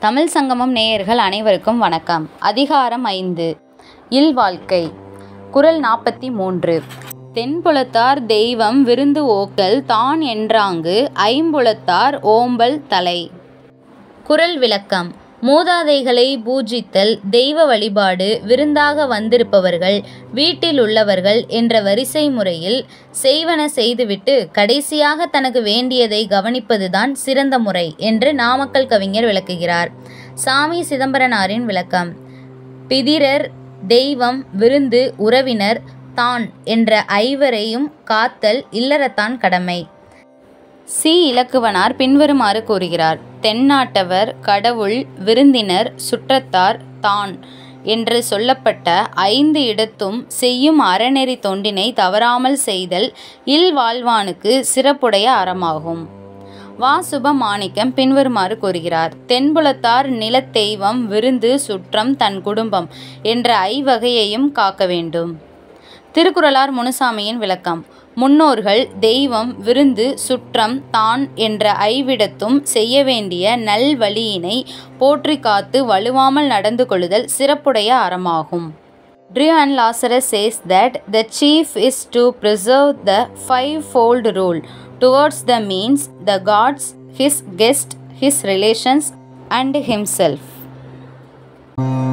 தமிழ் சங்கமம் நேயர்கள் அனைவருக்கும் வணக்கம் அதிகாரம் ஐந்து இல்வாழ்க்கை குறள் நாற்பத்தி மூன்று தென்புலத்தார் தெய்வம் விருந்து ஓக்கல் தான் என்றாங்கு ஐம்புலத்தார் ஓம்பல் தலை குறள் விளக்கம் மூதாதைகளை பூஜித்தல் தெய்வ வழிபாடு விருந்தாக வந்திருப்பவர்கள் வீட்டில் உள்ளவர்கள் என்ற வரிசை முறையில் செய்வன செய்துவிட்டு கடைசியாக தனக்கு வேண்டியதை கவனிப்பதுதான் சிறந்த முறை என்று நாமக்கல் கவிஞர் விளக்குகிறார் சாமி சிதம்பரனாரின் விளக்கம் பிதிரர் தெய்வம் விருந்து உறவினர் தான் என்ற ஐவரையும் காத்தல் இல்லறத்தான் கடமை சி இலக்குவனார் பின்வருமாறு கூறுகிறார் தென்னாட்டவர் கடவுள் விருந்தினர் சுற்றத்தார் தான் என்று சொல்லப்பட்ட ஐந்து இடத்தும் செய்யும் அறநெறி தொண்டினை தவறாமல் செய்தல் இல்வாழ்வானுக்கு சிறப்புடைய அறமாகும் வா சுபமாணிக்கம் பின்வருமாறு கூறுகிறார் தென்புலத்தார் நிலத்தெய்வம் விருந்து சுற்றம் தன் குடும்பம் என்ற ஐவகையையும் காக்க வேண்டும் திருக்குறளார் முனுசாமியின் விளக்கம் முன்னோர்கள் தெய்வம் விருந்து சுற்றம் தான் என்ற ஐவிடத்தும் செய்ய வேண்டிய நல்வழியினை போற்றி காத்து வலுவாமல் நடந்து கொள்ளுதல் சிறப்புடைய அறமாகும் Drew and Lazarus says that the chief is to preserve the five-fold rule towards the means, the gods, his guest, his relations, and himself.